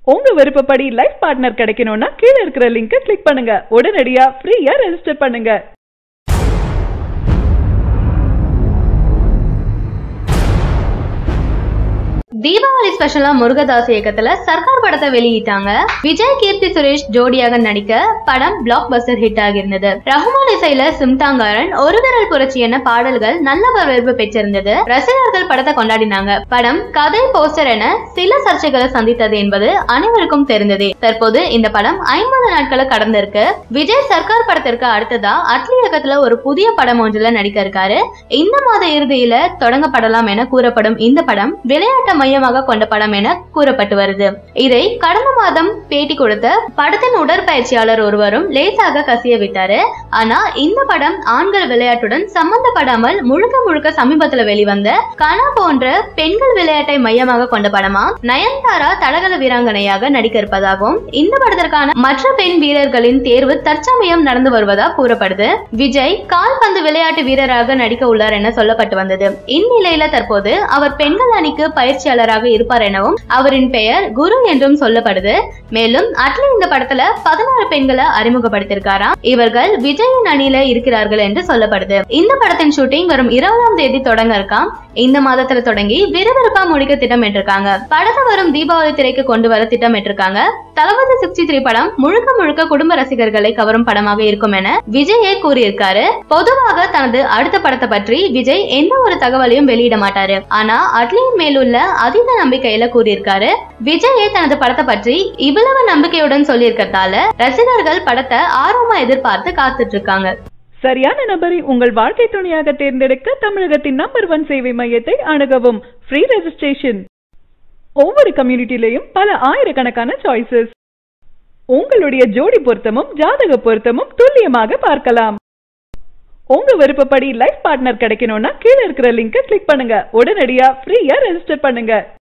உங்க விருப்பப்படி life partner கிடைக்கணும்னா கீழ இருக்கிற லிங்கை கிளிக் பண்ணுங்க உடனடியா ஃப்ரீயா ரெஜிஸ்டர் பண்ணுங்க தீபாவளி ஸ்பெஷலா முருகதாஸ் இயக்கத்துல சர்க்கார் படத்தை வெளியிட்டாங்க விஜய் கீர்த்தி சுரேஷ் ஜோடியாக நடிக்க படம் பிளாக் பஸ்டர் ஹிட் ஆகியிருந்தது ரஹ்மான் இசையில சிம்தாங்காரன் ஒரு விரல் புரட்சி என பாடல்கள் நல்ல வரவேற்பு பெற்றிருந்தது ரசிகர்கள் படத்தை கொண்டாடினாங்க படம் கதை போஸ்டர் என சில சர்ச்சைகளை சந்தித்தது என்பது அனைவருக்கும் தெரிந்ததே தற்போது இந்த படம் ஐம்பது நாட்களை கடந்திருக்கு விஜய் சர்க்கார் படத்திற்கு அடுத்ததா அட்லி இயக்கத்துல ஒரு புதிய படம் ஒன்றுல நடிக்க இருக்காரு இந்த மாத இறுதியில தொடங்கப்படலாம் என கூறப்படும் இந்த படம் விளையாட்டை மையமாக கொண்ட படம் என கூறப்பட்டு வருது இதை கடந்த மாதம் பேட்டி கொடுத்த படத்தின் உடற்பயிற்சியாளர் ஒருவரும் லேசாக கசிய விட்டாரு ஆனா இந்த படம் ஆண்கள் விளையாட்டுடன் சம்பந்தப்படாமல் முழுக்க முழுக்க சமீபத்துல வெளிவந்த கனா போன்ற பெண்கள் விளையாட்டை மையமாக கொண்ட படமா நயன்தாரா தடகள வீராங்கனையாக நடிக்க இருப்பதாகவும் இந்த படத்திற்கான மற்ற பெண் வீரர்களின் தேர்வு தற்சமயம் நடந்து வருவதா கூறப்படுது விஜய் கால்பந்து விளையாட்டு வீரராக நடிக்க உள்ளார் என சொல்லப்பட்டு வந்தது இந்நிலையில தற்போது அவர் பெண்கள் அணிக்கு பயிற்சியாளராக இருப்பார் எனவும் அவரின் பெயர் குரு என்றும் சொல்லப்படுது மேலும் அட்லி இந்த படத்துல பதினாறு பெண்களை அறிமுகப்படுத்திருக்காராம் இவர்கள் விஜயின் அணியில இருக்கிறார்கள் என்று சொல்லப்படுது இந்த படத்தின் ஷூட்டிங் வரும் இருபதாம் தேதி தொடங்க இருக்காம் இந்த மாதத்துல தொடங்கி விறுவிறுப்பா முடிக்க திட்டமிட்டிருக்காங்க படத்தை வரும் தீபாவளி திரைக்கு கொண்டு வர திட்டமிட்டிருக்காங்க தளபதி சிக்ஸ்டி த்ரீ படம் முழுக்க முழுக்க குடும்ப ரசிகர்களை கவரும் படமாக இருக்கும் என விஜயே கூறியிருக்காரு பொதுவாக தனது அடுத்த படத்தை பற்றி விஜய் எந்த ஒரு தகவலையும் வெளியிட மாட்டாரு ஆனா அட்லியின் மேலுள்ள அதீத நம்பிக்கையில கூறியிருக்காரு விஜயே தனது படத்தை பற்றி இவ்வளவு நம்பிக்கையுடன் சொல்லியிருக்கிறதால ரசிகர்கள் படத்தை ஆர்வமா எதிர்பார்த்து காத்துட்டு இருக்காங்க சரியான நபரை உங்கள் வாழ்க்கை துணையாக தேர்ந்தெடுக்க தமிழகத்தின் நம்பர் ஒன் சேவை மையத்தை அணுகவும் ஃப்ரீ ரெஜிஸ்ட்ரேஷன் ஒவ்வொரு கம்யூனிட்டிலையும் பல ஆயிரக்கணக்கான சாய்ஸஸ் உங்களுடைய ஜோடி பொருத்தமும் ஜாதக பொருத்தமும் துல்லியமாக பார்க்கலாம் உங்க விருப்பப்படி லைஃப் பார்ட்னர் கிடைக்கணும்னா கீழ இருக்கிற லிங்கை கிளிக் பண்ணுங்க உடனடியா ஃப்ரீயா ரெஜிஸ்டர் பண்ணுங்க